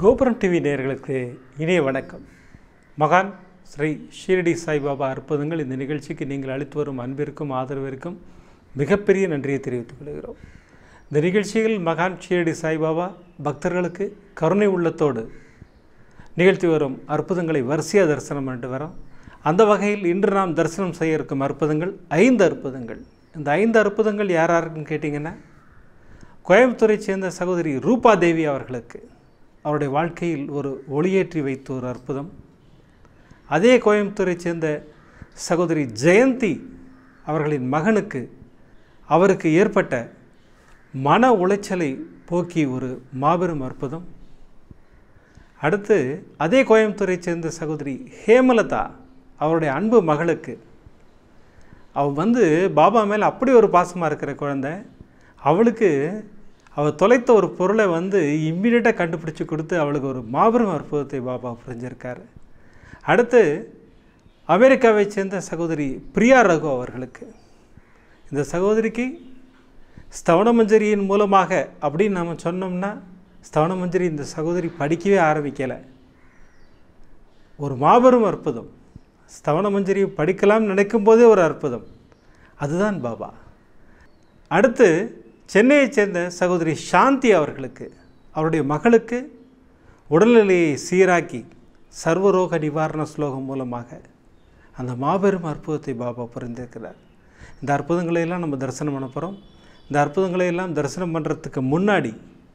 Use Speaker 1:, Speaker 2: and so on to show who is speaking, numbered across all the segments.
Speaker 1: கோபுரம் டிவி நேயர்களுக்கு இனிய வணக்கம் மகான் ஸ்ரீ ஷீரடி சாய்பாபா அற்புதங்கள் இந்த நிகழ்ச்சிக்கு நீங்கள் அளித்து வரும் அன்பிற்கும் ஆதரவிற்கும் மிகப்பெரிய நன்றியை தெரிவித்துக் கொள்கிறோம் இந்த நிகழ்ச்சியில் மகான் ஷீரடி சாய்பாபா பக்தர்களுக்கு கருணை உள்ளத்தோடு நிகழ்த்தி வரும் அற்புதங்களை வரிசையாக தரிசனம் பண்ணிட்டு வரோம் அந்த வகையில் இன்று நாம் தரிசனம் செய்ய இருக்கும் அற்புதங்கள் ஐந்து அற்புதங்கள் இந்த ஐந்து அற்புதங்கள் யார் யாருக்குன்னு கேட்டிங்கன்னா கோயம்புத்தூரை சேர்ந்த சகோதரி ரூபா தேவி அவர்களுக்கு அவருடைய வாழ்க்கையில் ஒரு ஒளியேற்றி வைத்த ஒரு அற்புதம் அதே கோயம்புத்தூரை சேர்ந்த சகோதரி ஜெயந்தி அவர்களின் மகனுக்கு அவருக்கு ஏற்பட்ட மன உளைச்சலை போக்கி ஒரு மாபெரும் அற்புதம் அடுத்து அதே கோயம்புத்தூரை சேர்ந்த சகோதரி ஹேமலதா அவருடைய அன்பு மகளுக்கு அவள் வந்து பாபா மேலே அப்படி ஒரு பாசமாக இருக்கிற குழந்தை அவளுக்கு அவள் தொலைத்த ஒரு பொருளை வந்து இம்மிடியட்டாக கண்டுபிடிச்சி கொடுத்து அவளுக்கு ஒரு மாபெரும் அற்புதத்தை பாபா புரிஞ்சிருக்காரு அடுத்து அமெரிக்காவை சேர்ந்த சகோதரி பிரியா ரகு அவர்களுக்கு இந்த சகோதரிக்கு ஸ்தவனமஞ்சரியின் மூலமாக அப்படின்னு நாம் சொன்னோம்னா ஸ்தவனமஞ்சரி இந்த சகோதரி படிக்கவே ஆரம்பிக்கலை ஒரு மாபெரும் அற்புதம் ஸ்தவனமஞ்சரி படிக்கலாம்னு நினைக்கும் போதே ஒரு அற்புதம் அதுதான் பாபா அடுத்து சென்னையைச் சேர்ந்த சகோதரி சாந்தி அவர்களுக்கு அவருடைய மகளுக்கு உடல்நிலையை சீராக்கி சர்வரோக நிவாரண ஸ்லோகம் மூலமாக அந்த மாபெரும் அற்புதத்தை பாபா புரிந்திருக்கிறார் இந்த அற்புதங்களை எல்லாம் நம்ம தரிசனம் பண்ண போகிறோம் இந்த அற்புதங்களை எல்லாம் தரிசனம் பண்ணுறதுக்கு முன்னாடி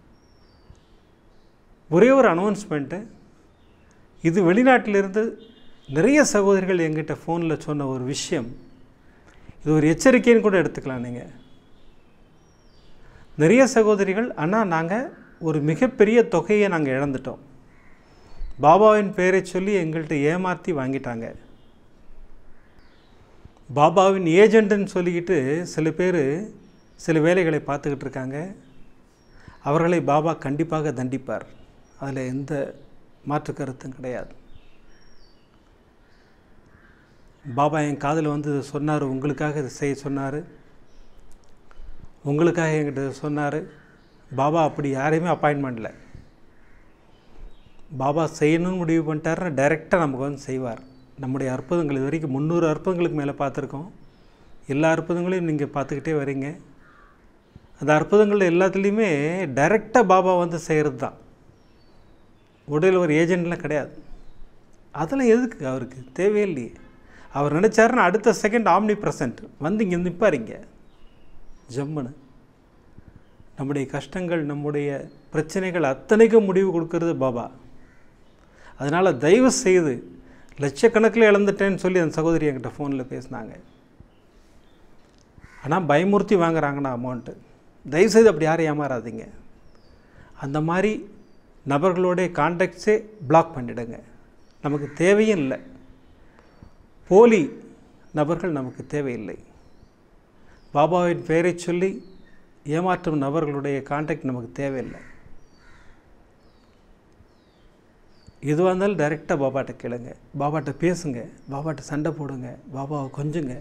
Speaker 1: ஒரே ஒரு அனௌன்ஸ்மெண்ட்டு இது வெளிநாட்டிலிருந்து நிறைய சகோதரிகள் எங்கிட்ட ஃபோனில் சொன்ன ஒரு விஷயம் இது ஒரு எச்சரிக்கைன்னு கூட எடுத்துக்கலாம் நீங்கள் நிறைய சகோதரிகள் ஆனால் நாங்கள் ஒரு மிகப்பெரிய தொகையை நாங்கள் இழந்துட்டோம் பாபாவின் பெயரை சொல்லி எங்கள்கிட்ட ஏமாற்றி வாங்கிட்டாங்க பாபாவின் ஏஜெண்ட்டுன்னு சொல்லிக்கிட்டு சில பேர் சில வேலைகளை பார்த்துக்கிட்டு இருக்காங்க அவர்களை பாபா கண்டிப்பாக தண்டிப்பார் அதில் எந்த மாற்று கருத்தும் கிடையாது பாபா என் காதில் வந்து இதை சொன்னார் உங்களுக்காக இதை செய்ய சொன்னார் உங்களுக்காக என்கிட்ட சொன்னார் பாபா அப்படி யாரையுமே அப்பாயின்மெண்ட்டில் பாபா செய்யணும்னு முடிவு பண்ணிட்டாருன்னா டைரெக்டாக நமக்கு வந்து செய்வார் நம்முடைய அற்புதங்கள் இது வரைக்கும் முந்நூறு அற்புதங்களுக்கு மேலே பார்த்துருக்கோம் எல்லா அற்புதங்களையும் நீங்கள் பார்த்துக்கிட்டே வரீங்க அந்த அற்புதங்கள் எல்லாத்துலேயுமே டைரெக்டாக பாபா வந்து செய்கிறது தான் உடலில் ஒரு ஏஜென்ட்லாம் கிடையாது அதெல்லாம் எதுக்கு அவருக்கு தேவையில்லையே அவர் நினச்சாருன்னா அடுத்த செகண்ட் ஆம்னி ப்ரெசன்ட் வந்து இங்கே நிற்பார் இங்கே ஜம்முன்னு நம்முடைய கஷ்டங்கள் நம்முடைய பிரச்சனைகள் அத்தனைக்கும் முடிவு கொடுக்கறது பாபா அதனால் தயவு செய்து லட்சக்கணக்கில் இழந்துட்டேன்னு சொல்லி அந்த சகோதரி என்கிட்ட ஃபோனில் பேசினாங்க ஆனால் பயமுறுத்தி வாங்குறாங்கண்ணா அமௌண்ட்டு தயவுசெய்து அப்படி யாரும் ஏமாறாதீங்க அந்த மாதிரி நபர்களோடைய கான்டாக்ட்ஸே பிளாக் பண்ணிவிடுங்க நமக்கு தேவையும் இல்லை போலி நபர்கள் நமக்கு தேவையில்லை பாபாவின் பெயரை சொல்லி ஏமாற்றும் நபர்களுடைய கான்டாக்ட் நமக்கு தேவையில்லை எதுவாக இருந்தாலும் டைரெக்டாக பாபாட்ட கேளுங்க பாபாட்ட பேசுங்க பாபாட்ட சண்டை போடுங்க பாபாவை கொஞ்சுங்க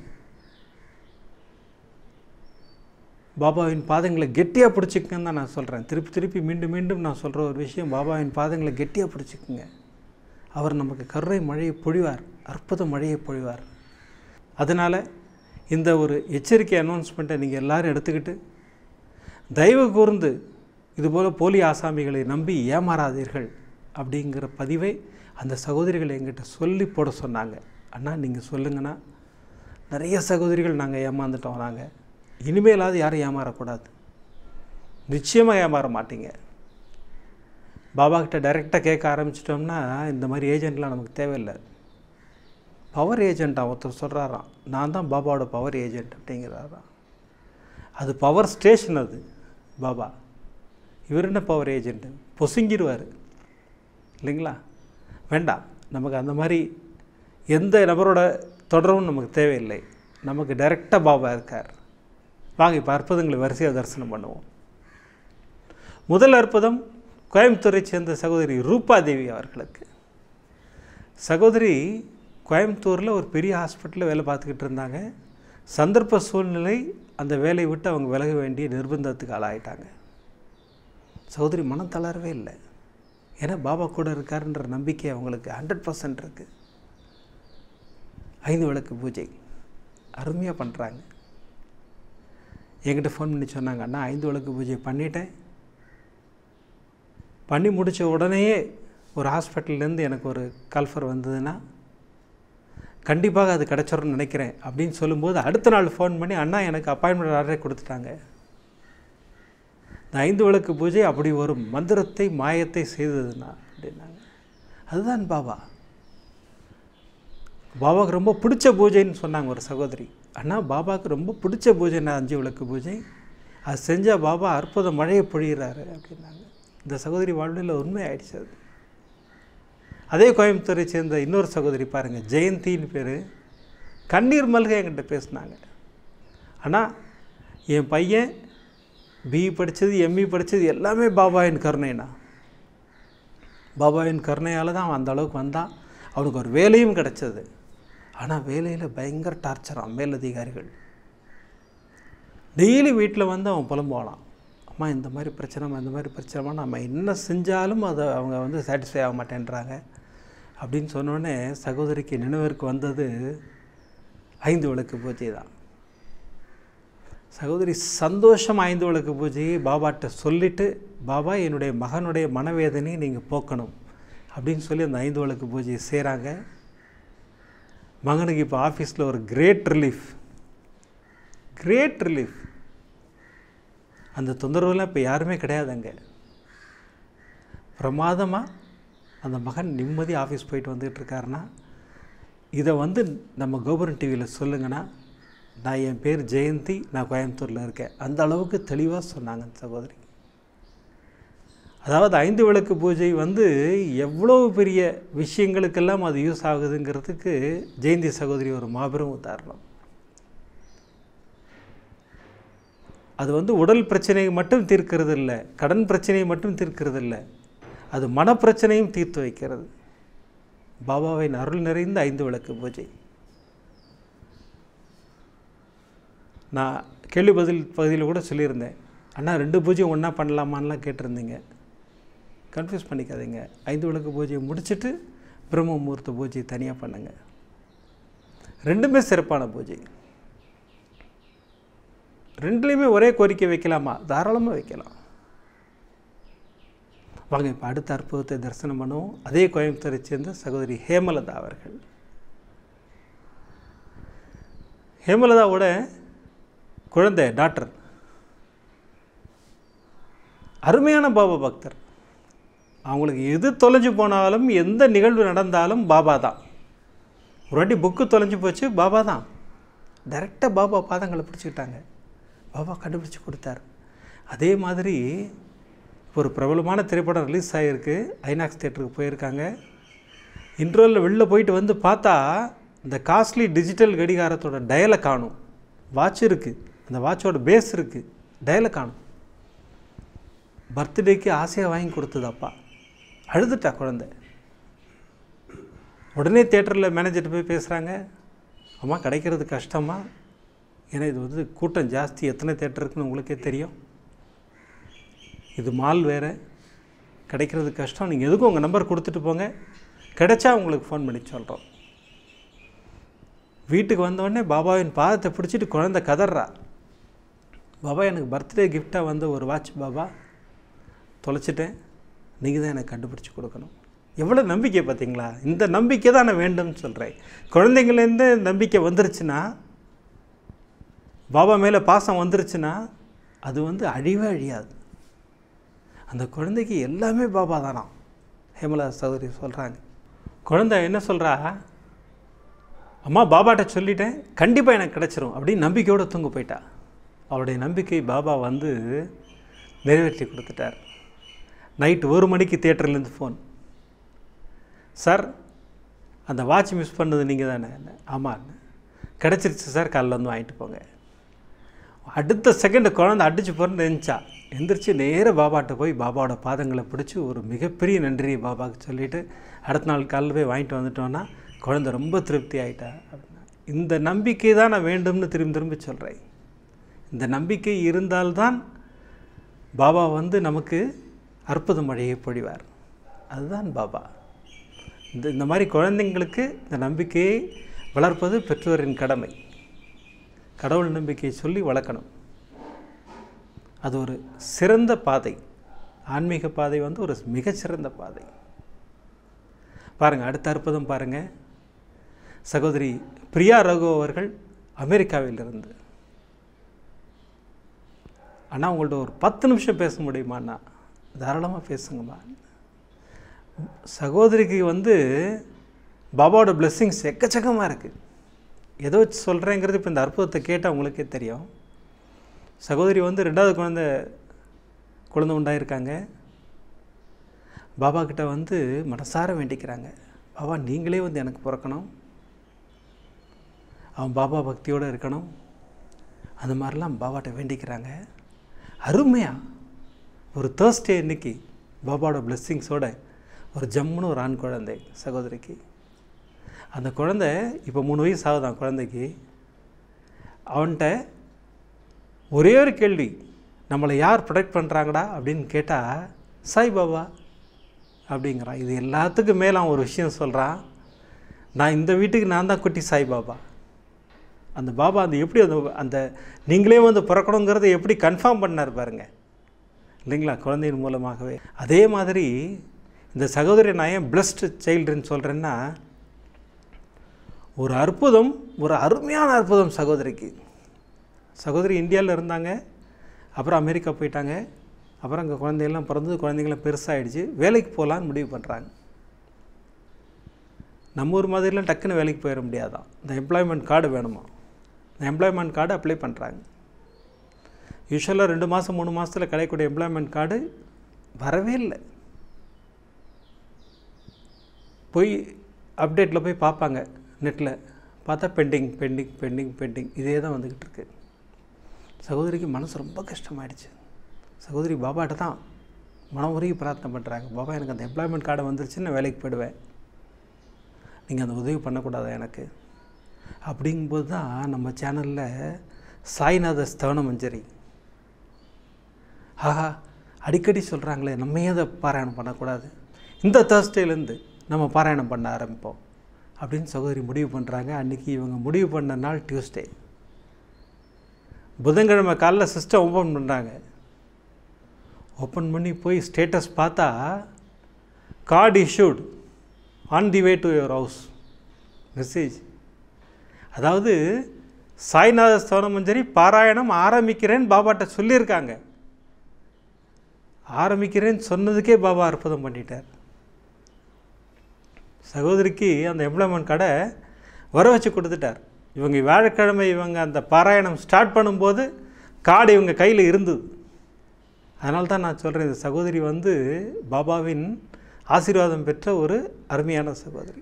Speaker 1: பாபாவின் பாதங்களை கெட்டியாக பிடிச்சிக்கங்கன்னு தான் நான் சொல்கிறேன் திருப்பி திருப்பி மீண்டும் மீண்டும் நான் சொல்கிற ஒரு விஷயம் பாபாவின் பாதங்களை கெட்டியாக பிடிச்சிக்குங்க அவர் நமக்கு கருணை மழையை பொழிவார் அற்புத மழையை பொழிவார் அதனால் இந்த ஒரு எச்சரிக்கை அனௌன்ஸ்மெண்ட்டை நீங்கள் எல்லோரும் எடுத்துக்கிட்டு தயவு கூர்ந்து இதுபோல் போலி ஆசாமிகளை நம்பி ஏமாறாதீர்கள் அப்படிங்கிற பதிவை அந்த சகோதரிகள் எங்கிட்ட சொல்லி போட சொன்னாங்க அண்ணா நீங்கள் சொல்லுங்கன்னா நிறைய சகோதரிகள் நாங்கள் ஏமாந்துட்டோம் நாங்கள் இனிமேலாவது யாரும் ஏமாறக்கூடாது நிச்சயமாக ஏமாற மாட்டீங்க பாபா கிட்ட டைரெக்டாக கேட்க ஆரம்பிச்சிட்டோம்னா இந்த மாதிரி ஏஜென்ட்லாம் நமக்கு தேவையில்லை பவர் ஏஜெண்ட்டாக ஒருத்தர் சொல்கிறாராம் நான் தான் பாபாவோட பவர் ஏஜெண்ட் அப்படிங்கிறாராம் அது பவர் ஸ்டேஷன் அது பாபா இவர் என்ன பவர் ஏஜெண்ட்டு பொசுங்கிடுவார் இல்லைங்களா வேண்டாம் நமக்கு அந்த மாதிரி எந்த நபரோட தொடர்பும் நமக்கு தேவையில்லை நமக்கு டைரெக்டாக பாபா இருக்கார் வாங்க இப்போ அற்புதங்களை வரிசையாக தரிசனம் பண்ணுவோம் முதல் அற்புதம் கோயம்புத்தூரை சேர்ந்த சகோதரி ரூபா தேவி அவர்களுக்கு சகோதரி கோயம்புத்தூரில் ஒரு பெரிய ஹாஸ்பிட்டலில் வேலை பார்த்துக்கிட்டு இருந்தாங்க சந்தர்ப்ப சூழ்நிலை அந்த வேலையை விட்டு அவங்க விலக வேண்டிய நிர்பந்தத்துக்கு ஆளாயிட்டாங்க சகோதரி மனம் தளரவே இல்லை ஏன்னா பாபா கூட இருக்காருன்ற நம்பிக்கை அவங்களுக்கு ஹண்ட்ரட் பர்சன்ட் இருக்குது ஐந்து விளக்கு பூஜை அருமையாக பண்ணுறாங்க என்கிட்ட ஃபோன் பண்ணி சொன்னாங்க அண்ணா ஐந்து விளக்கு பூஜை பண்ணிட்டேன் பண்ணி முடித்த உடனேயே ஒரு ஹாஸ்பிட்டல்லேருந்து எனக்கு ஒரு கால்ஃபர் வந்ததுன்னா கண்டிப்பாக அது கிடச்சிரும்னு நினைக்கிறேன் அப்படின்னு சொல்லும்போது அடுத்த நாள் ஃபோன் பண்ணி அண்ணா எனக்கு அப்பாயின்மெண்ட் ஆர்டரே கொடுத்துட்டாங்க இந்த ஐந்து விளக்கு பூஜை அப்படி ஒரு மந்திரத்தை மாயத்தை செய்ததுண்ணா அப்படின்னாங்க அதுதான் பாபா பாபாவுக்கு ரொம்ப பிடிச்ச பூஜைன்னு சொன்னாங்க ஒரு சகோதரி அண்ணா பாபாவுக்கு ரொம்ப பிடிச்ச பூஜைண்ணா அஞ்சு விளக்கு பூஜை அது செஞ்சால் பாபா அற்புத மழையை பொழிகிறாரு அப்படின்னாங்க இந்த சகோதரி வாழ்வில் உண்மை ஆயிடுச்சு அது அதே கோயம்புத்தூரை சேர்ந்த இன்னொரு சகோதரி பாருங்கள் ஜெயந்தின்னு பேர் கண்ணீர் மல்க என்கிட்ட பேசினாங்க ஆனால் என் பையன் பிஇ படித்தது எம்இ படித்தது எல்லாமே பாபாவின் கருணைண்ணா பாபாவின் கருணையால் தான் அவன் அந்த அளவுக்கு வந்தான் அவனுக்கு ஒரு வேலையும் கிடச்சது ஆனால் வேலையில் பயங்கர டார்ச்சரான் மேலதிகாரிகள் டெய்லி வீட்டில் வந்து அவன் புலம்புவானான் அம்மா இந்த மாதிரி பிரச்சனைமா இந்த மாதிரி பிரச்சனைமா நம்ம என்ன செஞ்சாலும் அதை அவங்க வந்து சாட்டிஸ்ஃபை ஆக மாட்டேன்றாங்க அப்படின்னு சொன்னோடனே சகோதரிக்கு நினைவிற்கு வந்தது ஐந்து விளக்கு பூஜை தான் சகோதரி சந்தோஷம் ஐந்து விளக்கு பூஜையை பாபாட்ட சொல்லிவிட்டு பாபா என்னுடைய மகனுடைய மனவேதனையை நீங்கள் போக்கணும் அப்படின்னு சொல்லி அந்த ஐந்து விளக்கு பூஜையை செய்கிறாங்க மகனுக்கு இப்போ ஆஃபீஸில் ஒரு கிரேட் ரிலீஃப் கிரேட் ரிலீஃப் அந்த தொந்தரவுலாம் இப்போ யாருமே கிடையாது அங்கே பிரமாதமாக அந்த மகன் நிம்மதி ஆஃபீஸ் போயிட்டு வந்துட்டு இருக்காருன்னா இதை வந்து நம்ம கோபுரம் டிவியில் சொல்லுங்கன்னா நான் என் பேர் ஜெயந்தி நான் கோயம்புத்தூரில் இருக்கேன் அந்த அளவுக்கு தெளிவாக சொன்னாங்க அந்த சகோதரி அதாவது ஐந்து விளக்கு பூஜை வந்து எவ்வளோ பெரிய விஷயங்களுக்கெல்லாம் அது யூஸ் ஆகுதுங்கிறதுக்கு ஜெயந்தி சகோதரி ஒரு மாபெரும் உதாரணம் அது வந்து உடல் பிரச்சனையை மட்டும் தீர்க்கிறது இல்லை கடன் பிரச்சனையை மட்டும் தீர்க்கிறது இல்லை அது மனப்பிரச்சனையும் தீர்த்து வைக்கிறது பாபாவின் அருள் நிறைந்த ஐந்து விளக்கு பூஜை நான் கேள்வி பதில் பகுதியில் கூட சொல்லியிருந்தேன் அண்ணா ரெண்டு பூஜையும் ஒன்றா பண்ணலாமான்லாம் கேட்டிருந்தீங்க கன்ஃபியூஸ் பண்ணிக்காதீங்க ஐந்து விளக்கு பூஜையை முடிச்சுட்டு பிரம்ம முகூர்த்த பூஜை தனியாக பண்ணுங்க ரெண்டுமே சிறப்பான பூஜை ரெண்டுலேயுமே ஒரே கோரிக்கை வைக்கலாமா தாராளமாக வைக்கலாம் வாங்க இப்போ அடுத்த அற்புதத்தை தரிசனம் பண்ணுவோம் அதே கோயம்புத்தூரை சேர்ந்த சகோதரி ஹேமலதா அவர்கள் ஹேமலதாவோட குழந்தை டாக்டர் அருமையான பாபா பக்தர் அவங்களுக்கு எது தொலைஞ்சு போனாலும் எந்த நிகழ்வு நடந்தாலும் பாபா தான் ஒரு வாட்டி புக்கு தொலைஞ்சு போச்சு பாபா தான் டைரெக்டாக பாபா பாதங்களை பிடிச்சிக்கிட்டாங்க பாபா கண்டுபிடிச்சி கொடுத்தார் அதே மாதிரி இப்போ ஒரு பிரபலமான திரைப்படம் ரிலீஸ் ஆகிருக்கு ஐநாக்ஸ் தேட்டருக்கு போயிருக்காங்க இன்ட்ரோவில் வெளில போயிட்டு வந்து பார்த்தா இந்த காஸ்ட்லி டிஜிட்டல் கடிகாரத்தோட டயலை காணும் வாட்ச் இருக்குது அந்த வாட்சோட பேஸ் இருக்குது டயலை காணும் பர்த்டேக்கு ஆசையாக வாங்கி கொடுத்தது அப்பா அழுதுட்டா குழந்தை உடனே தேட்டரில் மேனேஜர்கிட்ட போய் பேசுகிறாங்க அம்மா கிடைக்கிறது கஷ்டமா ஏன்னா இது வந்து கூட்டம் ஜாஸ்தி எத்தனை தேட்டர் இருக்குன்னு உங்களுக்கே தெரியும் இது மால் வேறு கிடைக்கிறது கஷ்டம் நீங்கள் எதுக்கும் உங்கள் நம்பர் கொடுத்துட்டு போங்க கிடைச்சா உங்களுக்கு ஃபோன் பண்ணி சொல்கிறோம் வீட்டுக்கு வந்தோடனே பாபாவின் பாதத்தை பிடிச்சிட்டு குழந்தை கதறா பாபா எனக்கு பர்த்டே கிஃப்டாக வந்த ஒரு வாட்ச் பாபா தொலைச்சிட்டேன் நீங்கள் தான் எனக்கு கண்டுபிடிச்சி கொடுக்கணும் எவ்வளோ நம்பிக்கை பார்த்தீங்களா இந்த நம்பிக்கை தான் நான் வேண்டும்னு சொல்கிறேன் குழந்தைங்கள்லேருந்து நம்பிக்கை வந்துருச்சுன்னா பாபா மேலே பாசம் வந்துருச்சுன்னா அது வந்து அழிவே அழியாது அந்த குழந்தைக்கு எல்லாமே பாபா தானா ஹேமலா சௌதரி சொல்கிறாங்க குழந்தை என்ன சொல்கிறா அம்மா பாபாட்ட சொல்லிட்டேன் கண்டிப்பாக எனக்கு கிடச்சிரும் அப்படின்னு நம்பிக்கையோடு தூங்க போயிட்டா அவளுடைய நம்பிக்கை பாபா வந்து நிறைவேற்றி கொடுத்துட்டார் நைட் ஒரு மணிக்கு தேட்டர்லேருந்து ஃபோன் சார் அந்த வாட்ச் மிஸ் பண்ணது நீங்கள் தானே ஆமாம் கிடச்சிருச்சு சார் காலைல வந்து வாங்கிட்டு போங்க அடுத்த செகண்டு குழந்தை அடிச்சு போகிறேன்னு நினச்சா எந்திரிச்சு நேராக பாபாட்ட போய் பாபாவோட பாதங்களை பிடிச்சி ஒரு மிகப்பெரிய நன்றியை பாபாவுக்கு சொல்லிவிட்டு அடுத்த நாள் காலையில் போய் வாங்கிட்டு வந்துட்டோன்னா குழந்தை ரொம்ப திருப்தி ஆகிட்டா அப்படின்னா இந்த நம்பிக்கை தான் நான் வேண்டும்னு திரும்பி திரும்பி சொல்கிறேன் இந்த நம்பிக்கை இருந்தால்தான் பாபா வந்து நமக்கு அற்புத மழையை பொழிவார் அதுதான் பாபா இந்த இந்த மாதிரி குழந்தைங்களுக்கு இந்த நம்பிக்கையை வளர்ப்பது பெற்றோரின் கடமை கடவுள் நம்பிக்கையை சொல்லி வளர்க்கணும் அது ஒரு சிறந்த பாதை ஆன்மீக பாதை வந்து ஒரு மிகச்சிறந்த பாதை பாருங்கள் அடுத்த அற்புதம் பாருங்கள் சகோதரி பிரியா ரகு அவர்கள் அமெரிக்காவிலிருந்து அண்ணா உங்கள்ட்ட ஒரு பத்து நிமிஷம் பேச முடியுமாண்ணா தாராளமாக பேசுங்கம்மா சகோதரிக்கு வந்து பாபாவோட பிளெஸ்ஸிங்ஸ் எக்கச்சக்கமாக இருக்குது எதை வச்சு சொல்கிறேங்கிறது இப்போ இந்த அற்புதத்தை கேட்டால் உங்களுக்கே தெரியும் சகோதரி வந்து ரெண்டாவது குழந்தை குழந்தை உண்டாயிருக்காங்க பாபா கிட்ட வந்து மனசார வேண்டிக்கிறாங்க பாபா நீங்களே வந்து எனக்கு பிறக்கணும் அவன் பாபா பக்தியோடு இருக்கணும் அந்த மாதிரிலாம் பாபாட்ட வேண்டிக்கிறாங்க அருமையாக ஒரு தேர்ஸ்டே இன்னைக்கு பாபாவோட பிளெஸ்ஸிங்ஸோட ஒரு ஜம்முன்னு ஒரு ஆண் குழந்தை சகோதரிக்கு அந்த குழந்தை இப்போ மூணு வயசு ஆகுதான் குழந்தைக்கு அவன்கிட்ட ஒரே ஒரு கேள்வி நம்மளை யார் ப்ரொடெக்ட் பண்ணுறாங்கடா அப்படின்னு கேட்டால் சாய் பாபா அப்படிங்கிறான் இது எல்லாத்துக்கும் மேலே அவன் ஒரு விஷயம் சொல்கிறான் நான் இந்த வீட்டுக்கு நான் தான் குட்டி சாய் பாபா அந்த பாபா அந்த எப்படி அந்த அந்த நீங்களே வந்து பிறக்கணுங்கிறத எப்படி கன்ஃபார்ம் பண்ணார் பாருங்க இல்லைங்களா குழந்தையின் மூலமாகவே அதே மாதிரி இந்த சகோதரி நான் ஏன் பிளஸ்டு சைல்டுன்னு சொல்கிறேன்னா ஒரு அற்புதம் ஒரு அருமையான அற்புதம் சகோதரிக்கு சகோதரி இந்தியாவில் இருந்தாங்க அப்புறம் அமெரிக்கா போயிட்டாங்க அப்புறம் அங்கே குழந்தைகள்லாம் பிறந்து குழந்தைங்களாம் பெருசாகிடுச்சு வேலைக்கு போகலான்னு முடிவு பண்ணுறாங்க நம்ம ஊர் மாதிரிலாம் டக்குன்னு வேலைக்கு போயிட முடியாதான் இந்த எம்ப்ளாய்மெண்ட் கார்டு வேணுமா இந்த எம்ப்ளாய்மெண்ட் கார்டு அப்ளை பண்ணுறாங்க யூஸ்வலாக ரெண்டு மாதம் மூணு மாதத்தில் கிடைக்கக்கூடிய எம்ப்ளாய்மெண்ட் கார்டு வரவே இல்லை போய் அப்டேட்டில் போய் பார்ப்பாங்க நெட்டில் பார்த்தா பெண்டிங் பெண்டிங் பெண்டிங் பெண்டிங் இதே தான் வந்துக்கிட்டு இருக்கு சகோதரிக்கு மனசு ரொம்ப கஷ்டமாயிடுச்சு சகோதரி பாபாட்ட தான் மனம் உருகி பிரார்த்தனை பண்ணுறாங்க பாபா எனக்கு அந்த எம்ப்ளாய்மெண்ட் கார்டு வந்துருச்சு நான் வேலைக்கு போயிடுவேன் நீங்கள் அந்த உதவி பண்ணக்கூடாதா எனக்கு அப்படிங்கும்போது தான் நம்ம சேனலில் சாய்நாத ஸ்தவன மஞ்சரி ஆஹா அடிக்கடி சொல்கிறாங்களே நம்ம ஏன் அதை பாராயணம் பண்ணக்கூடாது இந்த தேர்ஸ்டேலேருந்து நம்ம பாராயணம் பண்ண ஆரம்பிப்போம் அப்படின்னு சகோதரி முடிவு பண்ணுறாங்க அன்றைக்கி இவங்க முடிவு பண்ண நாள் டியூஸ்டே புதன்கிழமை காலைல சிஸ்டம் ஓப்பன் பண்ணுறாங்க ஓப்பன் பண்ணி போய் ஸ்டேட்டஸ் பார்த்தா card issued on the way to your house message அதாவது சாய்நாத ஸ்தவனமஞ்சரி பாராயணம் ஆரம்பிக்கிறேன்னு பாபாட்ட சொல்லியிருக்காங்க ஆரம்பிக்கிறேன்னு சொன்னதுக்கே பாபா அற்புதம் பண்ணிட்டார் சகோதரிக்கு அந்த எம்ப்ளாய்மெண்ட் கடை வர வச்சு கொடுத்துட்டார் இவங்க வியாழக்கிழமை இவங்க அந்த பாராயணம் ஸ்டார்ட் பண்ணும்போது கார்டு இவங்க கையில் இருந்தது அதனால தான் நான் சொல்கிறேன் இந்த சகோதரி வந்து பாபாவின் ஆசீர்வாதம் பெற்ற ஒரு அருமையான சகோதரி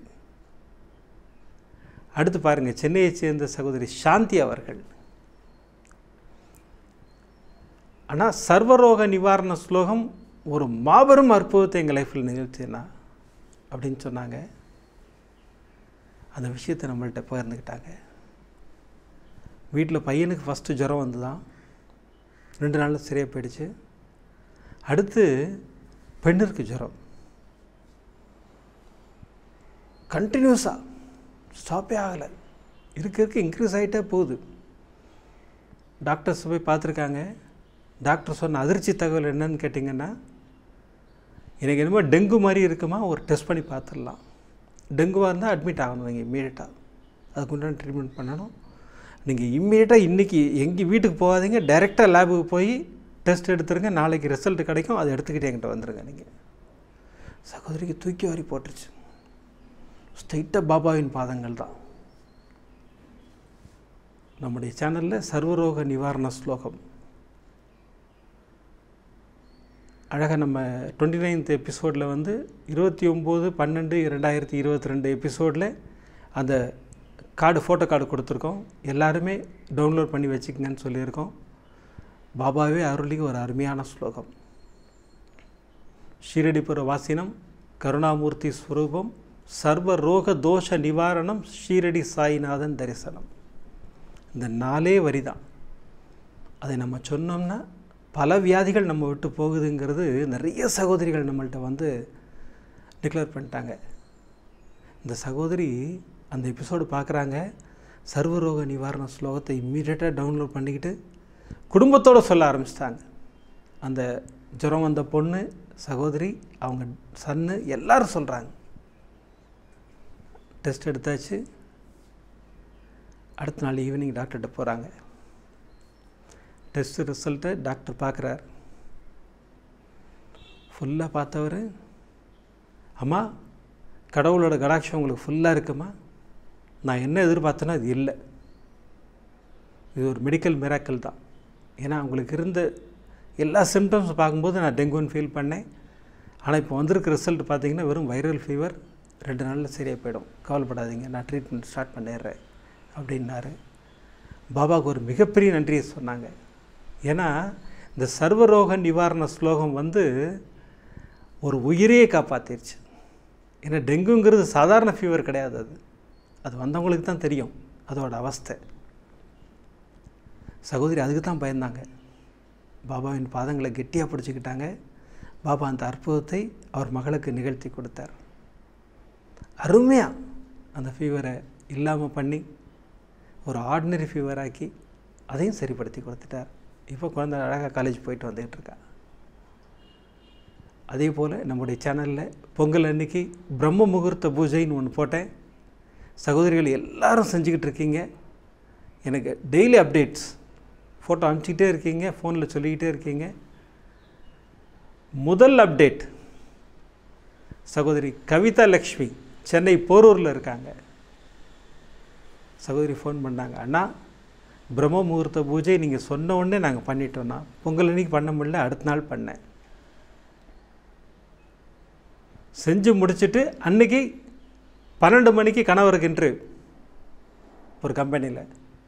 Speaker 1: அடுத்து பாருங்கள் சென்னையைச் சேர்ந்த சகோதரி சாந்தி அவர்கள் ஆனால் சர்வரோக நிவாரண ஸ்லோகம் ஒரு மாபெரும் அற்புதத்தை எங்கள் லைஃப்பில் நிகழ்ச்சினா அப்படின்னு சொன்னாங்க அந்த விஷயத்தை நம்மள்கிட்ட பகிர்ந்துக்கிட்டாங்க வீட்டில் பையனுக்கு ஃபஸ்ட்டு ஜுரம் வந்து தான் ரெண்டு நாளில் சரியாக போயிடுச்சு அடுத்து பெண்ணிற்கு ஜுரம் கண்டினியூஸாக ஸ்டாப்பே ஆகலை இருக்க இருக்க இன்க்ரீஸ் ஆகிட்டே போகுது டாக்டர்ஸ் போய் பார்த்துருக்காங்க டாக்டர் சொன்ன அதிர்ச்சி தகவல் என்னன்னு கேட்டிங்கன்னா எனக்கு என்னமோ டெங்கு மாதிரி இருக்குமா ஒரு டெஸ்ட் பண்ணி பார்த்துடலாம் டெங்குவாக இருந்தால் அட்மிட் ஆகணும் நீங்கள் இம்மீடியட்டாக அதுக்கு உண்டான ட்ரீட்மெண்ட் பண்ணணும் நீங்கள் இம்மீடியட்டாக இன்றைக்கி எங்கள் வீட்டுக்கு போகாதீங்க டைரெக்டாக லேபுக்கு போய் டெஸ்ட் எடுத்துருங்க நாளைக்கு ரிசல்ட் கிடைக்கும் அதை எடுத்துக்கிட்டு என்கிட்ட வந்துடுங்க நீங்கள் சகோதரிக்கு தூக்கி வாரி போட்டுருச்சு ஸ்ட்ரைட்டாக பாபாவின் பாதங்கள் தான் நம்முடைய சேனலில் சர்வரோக நிவாரண ஸ்லோகம் அழகாக நம்ம டுவெண்ட்டி நைன்த் எபிசோடில் வந்து இருபத்தி ஒம்பது பன்னெண்டு ரெண்டாயிரத்தி இருபத்தி ரெண்டு எபிசோடில் அந்த கார்டு ஃபோட்டோ கார்டு கொடுத்துருக்கோம் எல்லாருமே டவுன்லோட் பண்ணி வச்சுக்கங்கன்னு சொல்லியிருக்கோம் பாபாவே அருளிக்கு ஒரு அருமையான ஸ்லோகம் ஷீரடிபுர வாசினம் கருணாமூர்த்தி ஸ்வரூபம் சர்வ ரோக தோஷ நிவாரணம் ஷீரடி சாய்நாதன் தரிசனம் இந்த நாலே வரி தான் அதை நம்ம சொன்னோம்னா பல வியாதிகள் நம்ம விட்டு போகுதுங்கிறது நிறைய சகோதரிகள் நம்மள்ட்ட வந்து டிக்ளேர் பண்ணிட்டாங்க இந்த சகோதரி அந்த எபிசோடு பார்க்குறாங்க சர்வரோக நிவாரண ஸ்லோகத்தை இம்மீடியட்டாக டவுன்லோட் பண்ணிக்கிட்டு குடும்பத்தோடு சொல்ல ஆரம்பிச்சிட்டாங்க அந்த ஜுரம் வந்த பொண்ணு சகோதரி அவங்க சன்னு எல்லாரும் சொல்கிறாங்க டெஸ்ட் எடுத்தாச்சு அடுத்த நாள் ஈவினிங் டாக்டர்கிட்ட போகிறாங்க டெஸ்ட் ரிசல்ட்டை டாக்டர் பார்க்குறார் ஃபுல்லாக பார்த்தவர் அம்மா கடவுளோட கடாட்சம் உங்களுக்கு ஃபுல்லாக இருக்குமா நான் என்ன எதிர்பார்த்தேனோ அது இல்லை இது ஒரு மெடிக்கல் மிராக்கல் தான் ஏன்னா அவங்களுக்கு இருந்த எல்லா சிம்டம்ஸ் பார்க்கும்போது நான் டெங்குன்னு ஃபீல் பண்ணேன் ஆனால் இப்போ வந்திருக்க ரிசல்ட் பார்த்தீங்கன்னா வெறும் வைரல் ஃபீவர் ரெண்டு நாளில் சரியாக போயிடும் கவலைப்படாதீங்க நான் ட்ரீட்மெண்ட் ஸ்டார்ட் பண்ணிடுறேன் அப்படின்னாரு பாபாவுக்கு ஒரு மிகப்பெரிய நன்றியை சொன்னாங்க ஏன்னா இந்த சர்வரோக நிவாரண ஸ்லோகம் வந்து ஒரு உயிரையே காப்பாற்றிருச்சு ஏன்னா டெங்குங்கிறது சாதாரண ஃபீவர் கிடையாது அது அது வந்தவங்களுக்கு தான் தெரியும் அதோட அவஸ்தை சகோதரி அதுக்கு தான் பயந்தாங்க பாபாவின் பாதங்களை கெட்டியாக பிடிச்சிக்கிட்டாங்க பாபா அந்த அற்புதத்தை அவர் மகளுக்கு நிகழ்த்தி கொடுத்தார் அருமையாக அந்த ஃபீவரை இல்லாமல் பண்ணி ஒரு ஆர்டினரி ஃபீவராக்கி அதையும் சரிப்படுத்தி கொடுத்துட்டார் இப்போ குழந்தை அழகாக காலேஜ் போயிட்டு வந்துக்கிட்டு இருக்கா அதே போல் நம்முடைய சேனலில் பொங்கல் அன்னைக்கு பிரம்ம முகூர்த்த பூஜைன்னு ஒன்று போட்டேன் சகோதரிகள் எல்லாரும் செஞ்சுக்கிட்டு இருக்கீங்க எனக்கு டெய்லி அப்டேட்ஸ் ஃபோட்டோ அனுப்பிச்சிக்கிட்டே இருக்கீங்க ஃபோனில் சொல்லிக்கிட்டே இருக்கீங்க முதல் அப்டேட் சகோதரி கவிதா லக்ஷ்மி சென்னை போரூரில் இருக்காங்க சகோதரி ஃபோன் பண்ணாங்க அண்ணா பிரம்ம முகூர்த்த பூஜை நீங்கள் சொன்ன உடனே நாங்கள் பண்ணிட்டோம்னா பொங்கல் அன்னைக்கு பண்ண முடியல அடுத்த நாள் பண்ணேன் செஞ்சு முடிச்சுட்டு அன்னைக்கு பன்னெண்டு மணிக்கு கணவருக்கு இன்டர்வியூ ஒரு கம்பெனியில்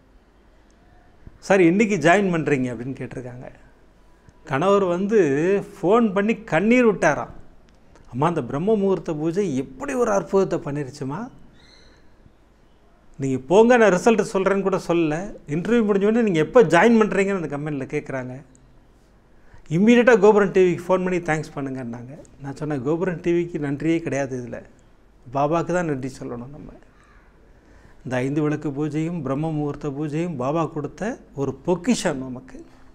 Speaker 1: சார் இன்றைக்கி ஜாயின் பண்ணுறீங்க அப்படின்னு கேட்டிருக்காங்க கணவர் வந்து ஃபோன் பண்ணி கண்ணீர் விட்டாராம் அம்மா அந்த பிரம்ம முகூர்த்த பூஜை எப்படி ஒரு அற்புதத்தை பண்ணிருச்சுமா நீங்கள் போங்க நான் ரிசல்ட் சொல்கிறேன்னு கூட சொல்லல இன்டர்வியூ முடிஞ்சோடனே நீங்கள் எப்போ ஜாயின் பண்ணுறீங்கன்னு அந்த கம்பெனியில் கேட்குறாங்க இம்மீடியட்டாக கோபுரம் டிவிக்கு ஃபோன் பண்ணி தேங்க்ஸ் பண்ணுங்கன்னாங்க நான் சொன்னேன் கோபுரம் டிவிக்கு நன்றியே கிடையாது இதில் பாபாவுக்கு தான் நன்றி சொல்லணும் நம்ம இந்த ஐந்து விளக்கு பூஜையும் பிரம்ம முகூர்த்த பூஜையும் பாபா கொடுத்த ஒரு பொக்கிஷம் நமக்கு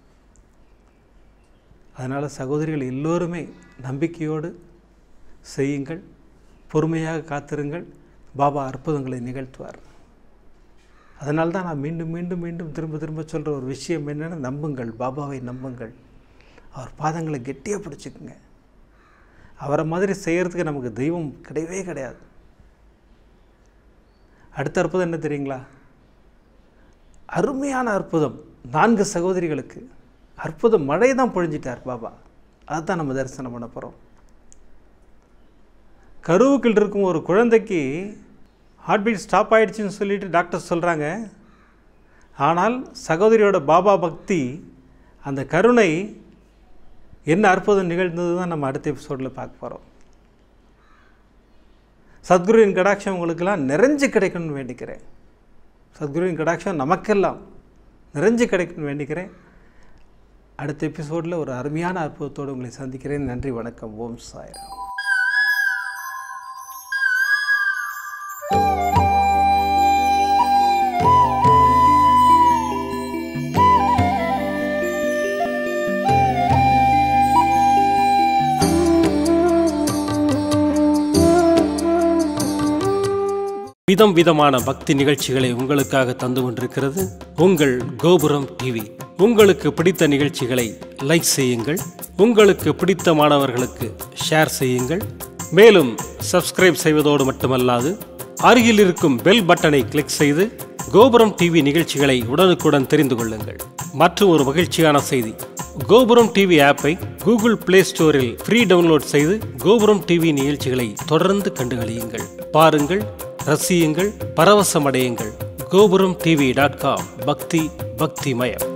Speaker 1: அதனால் சகோதரிகள் எல்லோருமே நம்பிக்கையோடு செய்யுங்கள் பொறுமையாக காத்திருங்கள் பாபா அற்புதங்களை நிகழ்த்துவார் அதனால தான் நான் மீண்டும் மீண்டும் மீண்டும் திரும்ப திரும்ப சொல்கிற ஒரு விஷயம் என்னென்னா நம்புங்கள் பாபாவை நம்புங்கள் அவர் பாதங்களை கெட்டியாக பிடிச்சிக்குங்க அவரை மாதிரி செய்கிறதுக்கு நமக்கு தெய்வம் கிடையவே கிடையாது அடுத்த அற்புதம் என்ன தெரியுங்களா அருமையான அற்புதம் நான்கு சகோதரிகளுக்கு அற்புத மழை தான் பொழிஞ்சிட்டார் பாபா அதுதான் நம்ம தரிசனம் பண்ண போகிறோம் கருவுக்குள் இருக்கும் ஒரு குழந்தைக்கு ஹார்ட் பீட் ஸ்டாப் ஆயிடுச்சுன்னு சொல்லிட்டு டாக்டர் சொல்கிறாங்க ஆனால் சகோதரியோட பாபா பக்தி அந்த கருணை என்ன அற்புதம் நிகழ்ந்தது தான் நம்ம அடுத்த எபிசோடில் பார்க்க போகிறோம் சத்குருவின் கடாட்சம் உங்களுக்கெல்லாம் நிறைஞ்சு கிடைக்கணும்னு வேண்டிக்கிறேன் சத்குருவின் கடாட்சம் நமக்கெல்லாம் நிறைஞ்சு கிடைக்கணும்னு வேண்டிக்கிறேன் அடுத்த எபிசோடில் ஒரு அருமையான அற்புதத்தோடு உங்களை சந்திக்கிறேன் நன்றி வணக்கம் ஓம் சாய்ராம்
Speaker 2: விதம் விதமான பக்தி நிகழ்ச்சிகளை உங்களுக்காக தந்து கொண்டிருக்கிறது உங்கள் கோபுரம் டிவி உங்களுக்கு பிடித்த நிகழ்ச்சிகளை லைக் செய்யுங்கள் உங்களுக்கு பிடித்த மாணவர்களுக்கு ஷேர் செய்யுங்கள் மேலும் சப்ஸ்கிரைப் செய்வதோடு மட்டுமல்லாது அருகில் இருக்கும் பெல் பட்டனை கிளிக் செய்து கோபுரம் டிவி நிகழ்ச்சிகளை உடனுக்குடன் தெரிந்து கொள்ளுங்கள் மற்றும் ஒரு மகிழ்ச்சியான செய்தி கோபுரம் டிவி ஆப்பை கூகுள் பிளே ஸ்டோரில் ஃப்ரீ டவுன்லோட் செய்து கோபுரம் டிவி நிகழ்ச்சிகளை தொடர்ந்து கண்டுகளியுங்கள் பாருங்கள் ரசியுங்கள் பரவசமடையுங்கள் கோபுரம் டிவி டாட் காம் பக்தி பக்திமயம்